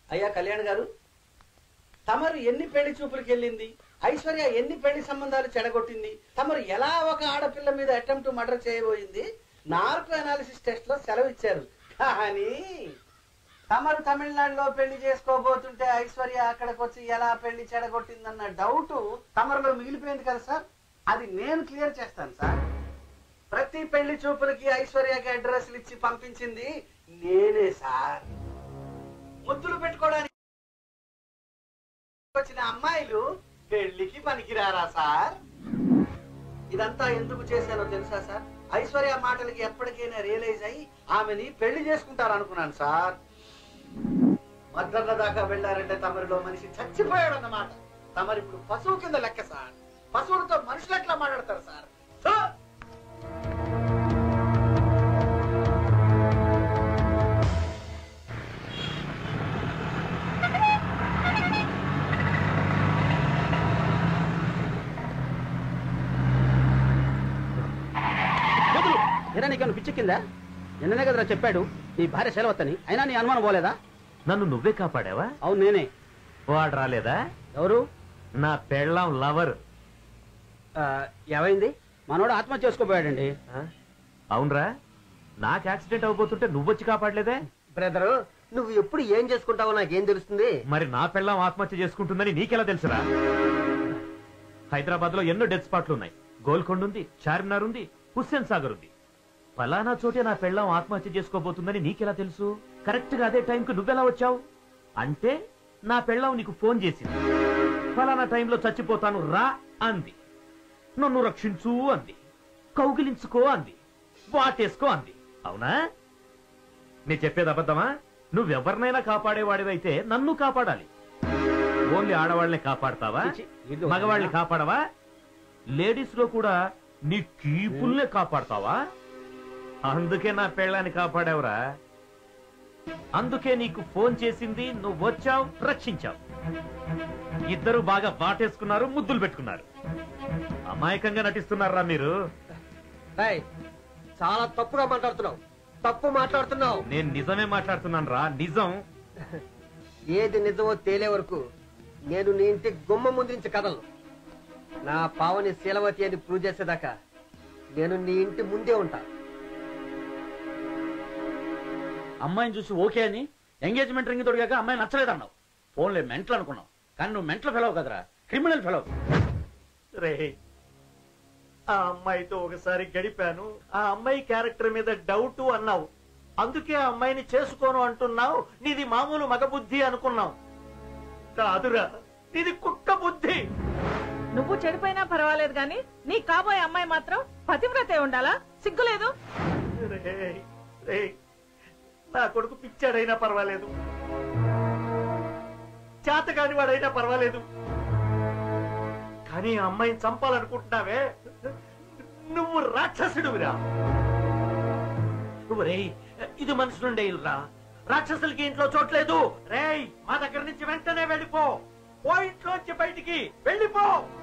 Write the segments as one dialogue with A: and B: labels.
A: అయ్యా కళ్యాణ్ గారు తమరు ఎన్ని పెళ్లి చూపులకు వెళ్ళింది ఐశ్వర్య ఎన్ని పెళ్లి సంబంధాలు చెడగొట్టింది తమరు ఎలా ఒక ఆడపిల్ల మీద అటెంప్ట్ మర్డర్ చేయబోయింది నార్కో అనాలిసిస్ టెస్ట్ లో సెలవు ఇచ్చారు కానీ తమరు తమిళనాడులో పెళ్లి చేసుకోబోతుంటే ఐశ్వర్య అక్కడికి వచ్చి ఎలా పెళ్లి చెడగొట్టిందన్న డౌట్ తమరిలో మిగిలిపోయింది కదా సార్ అది నేను క్లియర్ చేస్తాను సార్ ప్రతి పెళ్లి చూపులకి ఐశ్వర్యకి అడ్రస్లు ఇచ్చి పంపించింది నేనే సార్ ముద్దులు పెట్టుకోవడానికి వచ్చిన అమ్మాయిలు పెళ్లికి పనికిరారా సార్ ఇదంతా ఎందుకు చేశానో తెలుసా సార్ ఐశ్వర్య మాటలకి ఎప్పటికైనా రియలైజ్ అయ్యి ఆమెని పెళ్లి చేసుకుంటారు అనుకున్నాను సార్ మద్దర్ల దాకా వెళ్ళారంటే తమరిలో మనిషి చచ్చిపోయాడు అన్నమాట తమరు ఇప్పుడు పశువు కింద లెక్క సార్ పశువులతో మనుషులు ఎట్లా మాట్లాడతారు సార్ థు!
B: వదులు ఎరా నీకేమైనా పిచ్చెక్కిందా నిన్ననే కదరా చెప్పాడు నీ భార్య సెలవత్తని అయినా నీ అనుమానం పోలేదా
C: నన్ను నువ్వే కాపాడావా
B: అవును నేనే
C: వాడు రాలేదా
B: ఎవరు
C: నా పెళ్ళాం లవర్
B: ఆ, ఏమైంది మనోడు ఆత్మహత్య చేసుకోపోయాడండి
C: అవునరా నాకు యాక్సిడెంట్ అవబోతుంటే నువ్వొచ్చి కాపాడలేదే
D: బ్రదరు నువ్వు ఎప్పుడు ఏం చేసుకుంటావో నాకేం తెలుస్తుంది
C: మరి నా పెళ్ళాం ఆత్మహత్య చేసుకుంటుందని నీకెలా తెలుసురా హైదరాబాద్ లో ఎన్నో డెత్ స్పాట్లు ఉన్నాయి గోల్కొండ ఉంది చార్మినార్ ఉంది హుస్సేన్ సాగర్ ఉంది ఫలానా చోటే నా పెళ్ళాం ఆత్మహత్య చేసుకోబోతుందని నీకెలా తెలుసు కరెక్ట్ గా అదే టైంకి నువ్వెలా వచ్చావు అంటే నా పెళ్ళాం నీకు ఫోన్ చేసింది ఫలానా టైంలో చచ్చిపోతాను రా అంది నన్ను రక్షించు అంది కౌగిలించుకో అంది వాటేసుకో అంది అవునా నీ చెప్పేది అబద్ధమా నువ్వెవరినైనా కాపాడేవాడివైతే నన్ను కాపాడాలి ఓన్లీ ఆడవాళ్ళని కాపాడతావా
B: చిచి, ఇది
C: మగవాళ్ళని కాపాడవా లేడీస్ లో కూడా నీ కీపుల్నే కాపాడతావా అందుకే నా పెళ్ళాన్ని కాపాడావురా అందుకే నీకు ఫోన్ చేసింది నువ్వు వచ్చావు రక్షించావు ఇద్దరు బాగా వాటేసుకున్నారు ముద్దులు పెట్టుకున్నారు అమాయకంగా నటిస్తున్నారా మీరు
D: రేయ్, చాలా తప్పుగా మాట్లాడుతున్నావు తప్పు మాట్లాడుతున్నావు
C: నేను నిజమే మాట్లాడుతున్నాను రా నిజం
D: ఏది నిజమో తేలే వరకు నేను నీ ఇంటి గుమ్మ ముందు నుంచి కదలను నా పావని శీలవతి అని ప్రూవ్ చేసేదాకా నేను నీ ఇంటి ముందే ఉంటా
B: అమ్మాయిని చూసి ఓకే అని ఎంగేజ్మెంట్ రింగ్ తొడిగాక అమ్మాయి నచ్చలేదన్నావు ఫోన్లే మెంటల్ అనుకున్నావు కానీ నువ్వు మెంటల్ ఫెలవు కదరా క్రిమినల్ ఫెలవు
C: రే ఆ అమ్మాయితో ఒకసారి గడిపాను ఆ అమ్మాయి క్యారెక్టర్ మీద డౌట్ అన్నావు అందుకే ఆ అమ్మాయిని చేసుకోను అంటున్నావు నీది మామూలు మగ బుద్ధి అనుకున్నావు కాదురా నీది కుక్క బుద్ధి
E: నువ్వు చెడిపోయినా పర్వాలేదు గాని నీ కాబోయే అమ్మాయి మాత్రం పతివ్రతే ఉండాలా సిగ్గులేదు
C: రేయ్, రేయ్, నా కొడుకు పిచ్చాడైనా పర్వాలేదు చేతకాని వాడైనా పర్వాలేదు కానీ ఆ అమ్మాయిని చంపాలనుకుంటున్నావే నువ్వు రాక్షసుడివిరా నువ్వు రేయ్ ఇది మనుషులుండే ఇల్లురా రాక్షసులకి ఇంట్లో చోట్లేదు రేయ్ మా దగ్గర నుంచి వెంటనే వెళ్ళిపో ఓ ఇంట్లోంచి బయటికి వెళ్ళిపో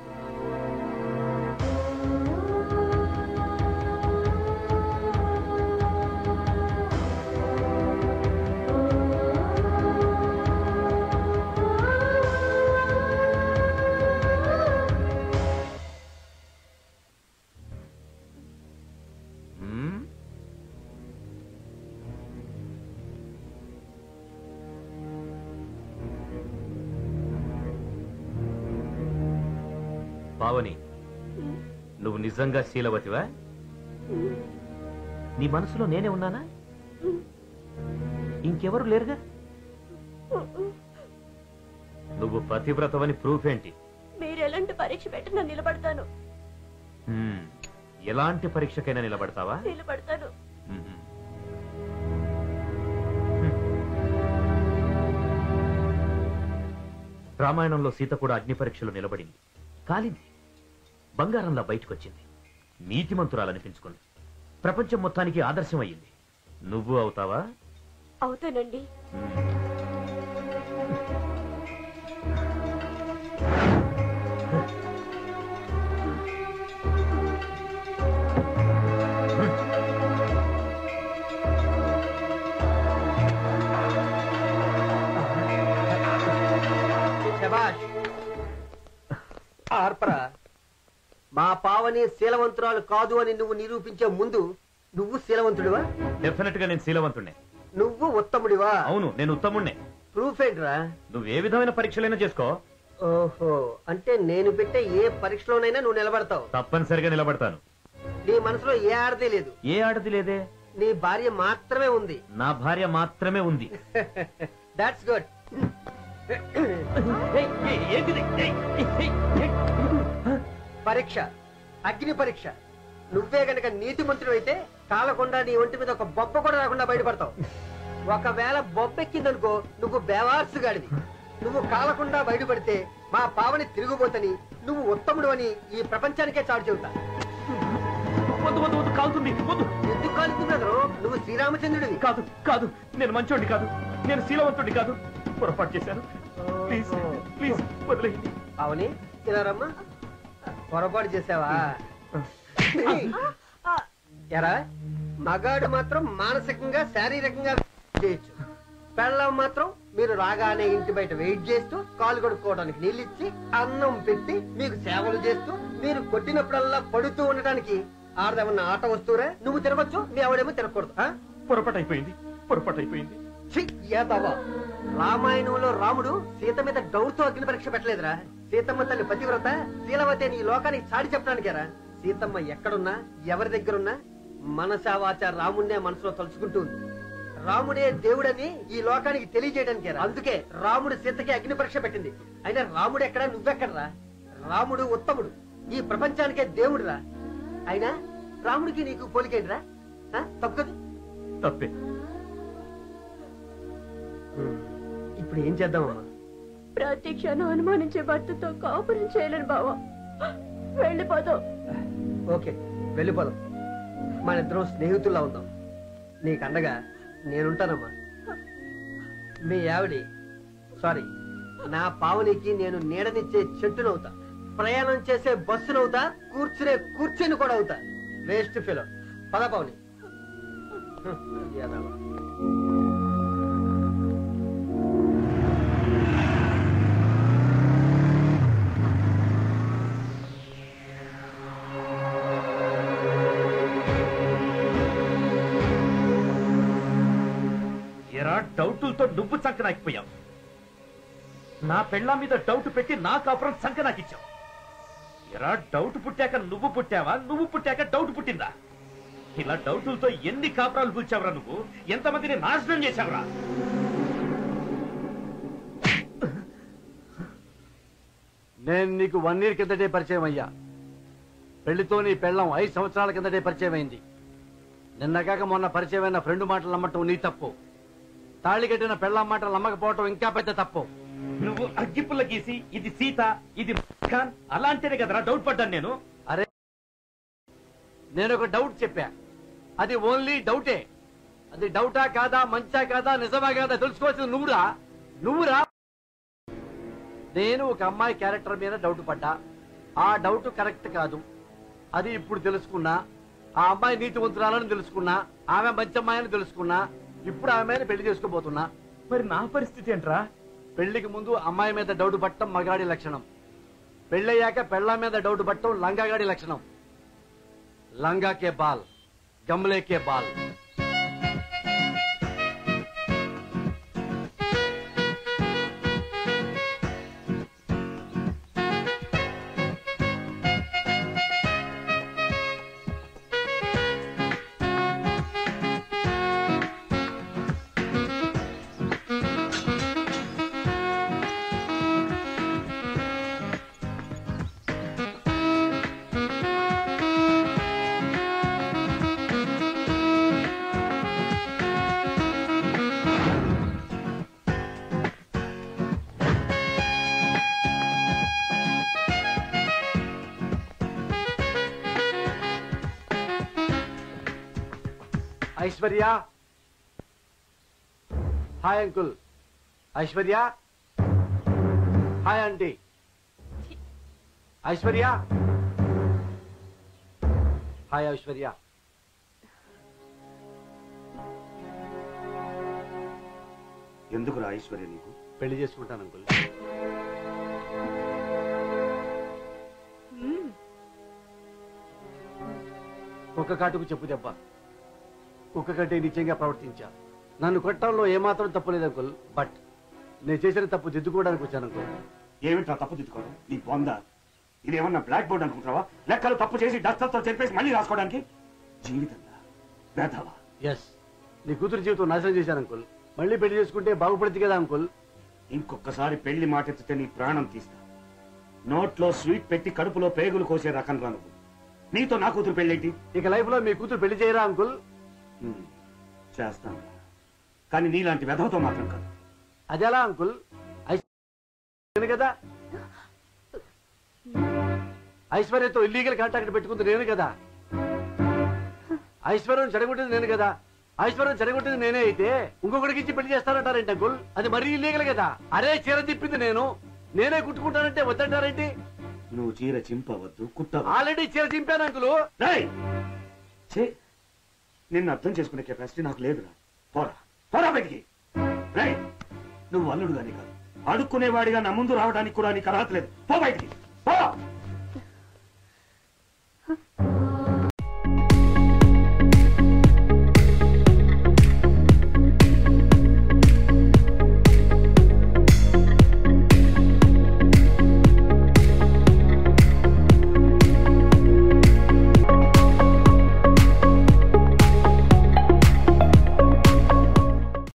C: పావని నువ్వు నిజంగా శీలవతివా నీ మనసులో నేనే ఉన్నానా ఇంకెవరు లేరుగా నువ్వు పతివ్రతవని ప్రూఫ్ ఏంటి
F: మీరు ఎలాంటి పరీక్ష పెట్టినా నిలబడతాను
C: హ్మ్. ఎలాంటి పరీక్షకైనా నిలబడతావా
F: నిలబడతాను
C: మ్మ్. రామాయణంలో సీత కూడా అగ్ని పరీక్షలో నిలబడింది కాలింది బంగారంలా బయటకొచ్చింది నీతిమంతురాలనిపించుకుంది ప్రపంచం మొత్తానికి ఆదర్శం అయ్యింది నువ్వు అవుతావా
F: అవుతానండి
C: ఆ
D: మా పావని శీలవంతురాలు కాదు అని నువ్వు నిరూపించే ముందు నువ్వు శీలవంతుడివా
C: డెఫినెట్ గా నేను శీలవంతుణ్ణే
D: నువ్వు ఉత్తముడివా
C: అవును నేను ఉత్తముణ్ణే
D: ప్రూఫ్ ఏంట్రా
C: నువ్వు ఏ విధమైన పరీక్షలైనా చేసుకో
D: ఓహో అంటే నేను పెట్టే ఏ పరీక్షలోనైనా నువ్వు నిలబడతావు
C: తప్పనిసరిగా నిలబడతాను
D: నీ మనసులో ఏ ఆడది లేదు
C: ఏ ఆడది లేదే
D: నీ భార్య మాత్రమే ఉంది
C: నా భార్య మాత్రమే ఉంది
D: దాట్స్ గుడ్
C: ఏయ్, ఏయ్, ఏంటిది? ఏయ్, ఏయ్, ఏయ్, ఏయ్.
D: పరీక్ష అగ్ని పరీక్ష నువ్వే గనక నీతి మంత్రుడు అయితే కాలకుండా నీ ఒంటి మీద ఒక బొబ్బ కూడా రాకుండా బయటపడతావు ఒకవేళ బొబ్బెక్కిందనుకో నువ్వు బేవార్సుగాడివి నువ్వు కాలకుండా బయటపడితే మా పావని తిరుగుబోతని నువ్వు ఉత్తముడు అని ఈ ప్రపంచానికే చాటు చెబుతా
C: వద్దు వద్దు వద్దు కాలుతుంది వద్దు
D: ఎందుకు కాలుతున్నారు నువ్వు శ్రీరామచంద్రుడివి
C: కాదు కాదు నేను మంచోడిని కాదు నేను శీలవంతుడిని కాదు పొరపాటు చేశాను ప్లీజ్ ప్లీజ్ వదిలేయండి
D: పావని ఇలా రమ్మా పొరపాటు చేసావా ఎరా మగాడు మాత్రం మానసికంగా శారీరకంగా చేయొచ్చు పెళ్ళం మాత్రం మీరు రాగానే ఇంటి బయట వెయిట్ చేస్తూ కాలు కొడుకోవడానికి నీళ్ళిచ్చి అన్నం పెట్టి మీకు సేవలు చేస్తూ మీరు కొట్టినప్పుడల్లా పడుతూ ఉండటానికి ఆడదేమన్నా ఆట వస్తువురా నువ్వు తిరగచ్చు మీ ఆవిడేమో తిరగకూడదు ఆ?
C: పొరపాటు అయిపోయింది పొరపాటు అయిపోయింది
D: ఛీ, ఏదవ్వ. రామాయణంలో రాముడు సీత మీద డౌట్తో అగ్ని పరీక్ష పెట్టలేదురా సీతమ్మ తల్లి పతివ్రత శీలవతి అని ఈ లోకానికి చాటి చెప్పడానికేరా సీతమ్మ ఎక్కడున్నా ఎవరి దగ్గరున్నా మనసావాచ రాముడినే మనసులో తలుచుకుంటూ ఉంది రాముడే దేవుడని ఈ లోకానికి తెలియజేయడానికేరా అందుకే రాముడు సీతకి అగ్ని పరీక్ష పెట్టింది అయినా రాముడు ఎక్కడ నువ్వెక్కడరా రాముడు ఉత్తముడు ఈ ప్రపంచానికే దేవుడురా అయినా రాముడికి నీకు పోలికేంటిరా ఆ? తప్పు కదా
C: తప్పే
D: ఇప్పుడు ఏం చేద్దామమ్మా
F: ప్రతి క్షణం అనుమానించే భర్తతో కాపురం చేయలేను బావా వెళ్ళిపోదాం
D: ఓకే వెళ్ళిపోదాం మన ఇద్దరం స్నేహితుల్లా ఉందాం నీకు అండగా నేనుంటానమ్మా మీ ఆవిడి సారీ నా పావునికి నేను నీడనిచ్చే చెట్టునవుతా ప్రయాణం చేసే బస్సునవుతా కూర్చునే కూర్చుని కూడా అవుతా వేస్ట్ ఫిలో పద పావుని హ్మ్, యాదవ.
C: ఎరా డౌటులతో నువ్వు సంకనాకిపోయావు నా పెళ్ళ మీద డౌట్ పెట్టి నా కాపురం సంకనాకిచ్చావు ఎరా డౌట్ పుట్టాక నువ్వు పుట్టావా నువ్వు పుట్టాక డౌట్ పుట్టిందా ఇలా డౌటులతో ఎన్ని కాపురాలు కూర్చావురా నువ్వు ఎంతమందిని నాశనం చేశావురా
B: నేను నీకు వన్ ఇయర్ కిందటే పరిచయం అయ్యా పెళ్లితో నీ పెళ్ళం ఐదు సంవత్సరాల కిందటే పరిచయం అయింది నిన్నగాక మొన్న పరిచయమైన ఫ్రెండ్ మాటలు నమ్మటం నీ తప్పు తాళి కట్టిన పెళ్ళం మాటలు నమ్మకపోవటం ఇంకా పెద్ద తప్పు
C: నువ్వు అగ్గిపుల్ల గీసి ఇది సీత ఇది ఖాన్ అలాంటినే కదరా డౌట్ పడ్డాను నేను
B: అరే నేను ఒక డౌట్ చెప్పా అది ఓన్లీ డౌటే అది డౌటా కాదా మంచా కాదా నిజమా కాదా తెలుసుకోవాల్సింది నువ్వురా నువ్వురా నేను ఒక అమ్మాయి క్యారెక్టర్ మీద డౌట్ పడ్డా ఆ డౌట్ కరెక్ట్ కాదు అది ఇప్పుడు తెలుసుకున్నా ఆ అమ్మాయి నీతివంతురాలని తెలుసుకున్నా ఆమె మంచి అమ్మాయి అని తెలుసుకున్నా ఇప్పుడు ఆమె పెళ్లి చేసుకోబోతున్నా
C: మరి నా పరిస్థితి ఏంట్రా
B: పెళ్లికి ముందు అమ్మాయి మీద డౌట్ పట్టడం మగాడి లక్షణం పెళ్ళయ్యాక పెళ్ళ మీద డౌట్ పట్టడం లంగాగాడి లక్షణం లంగాకే బాల్ గమ్లేకే బాల్ Aishwarya hi uncle Aishwarya hi aunty Aishwarya hi Aishwarya
G: ఎందుకురా ఐశ్వర్య నీకు
B: పెళ్లి చేసుకుంటాను అంకుల్ ఒక్క కాటుకు చెప్పు దెబ్బ కుక్క కంటే నిత్యంగా ప్రవర్తించా నన్ను కొట్టడంలో ఏమాత్రం తప్పు లేదు అంకుల్ బట్ నేను చేసిన తప్పు దిద్దుకోవడానికి వచ్చాను అంకుల్
G: ఏమిట్రా తప్పు దిద్దుకోవడం నీ బొంద ఇదేమన్నా బ్లాక్ బోర్డ్ అనుకుంటావా లెక్కలు తప్పు చేసి డస్టర్తో చెప్పేసి మళ్ళీ రాసుకోవడానికి జీవితంగా వేధవా
B: ఎస్ నీ కూతురు జీవితం నాశనం చేశాను అంకుల్ మళ్ళీ పెళ్లి చేసుకుంటే బాగుపడుతుంది కదా అంకుల్
G: ఇంకొకసారి పెళ్లి మాటెత్తితే నీ ప్రాణం తీస్తా నోట్లో స్వీట్ పెట్టి కడుపులో పేగులు కోసే రకం రా నువ్వు నీతో నా కూతురు పెళ్ళేంటి
B: ఇక లైఫ్ లో మీ కూతురు పెళ్లి చేయరా అంకుల్
G: హ్మ్, చేస్తాను కానీ నీలాంటి వెధవతో మాత్రం కాదు
B: అది ఎలా అంకుల్ ఐశ్వర్య కదా ఐశ్వర్యతో ఇల్లీగల్ కాంటాక్ట్ పెట్టుకుంది నేను కదా ఐశ్వర్యం చెడగొట్టింది నేను కదా ఐశ్వర్యం చెడగొట్టింది నేనే అయితే ఇంకొకటికి ఇచ్చి పెళ్లి చేస్తానంటారేంటి అంకుల్ అది మరీ ఇల్లీగల్ కదా అరే చీర తిప్పింది నేను నేనే కుట్టుకుంటానంటే వద్దంటారేంటి
G: నువ్వు చీర చింపవద్దు కుట్టవద్దు
B: ఆల్రెడీ చీర చింపాను అంకులు
G: రేయ్! ఛీ! నిన్ను అర్థం చేసుకునే కెపాసిటీ నాకు లేదురా పోరా పోరా బయటికి రేయ్! నువ్వు అల్లుడుగానే కాదు అడుక్కునేవాడిగా నా ముందు రావడానికి కూడా నీకు అర్హత లేదు పో బయటికి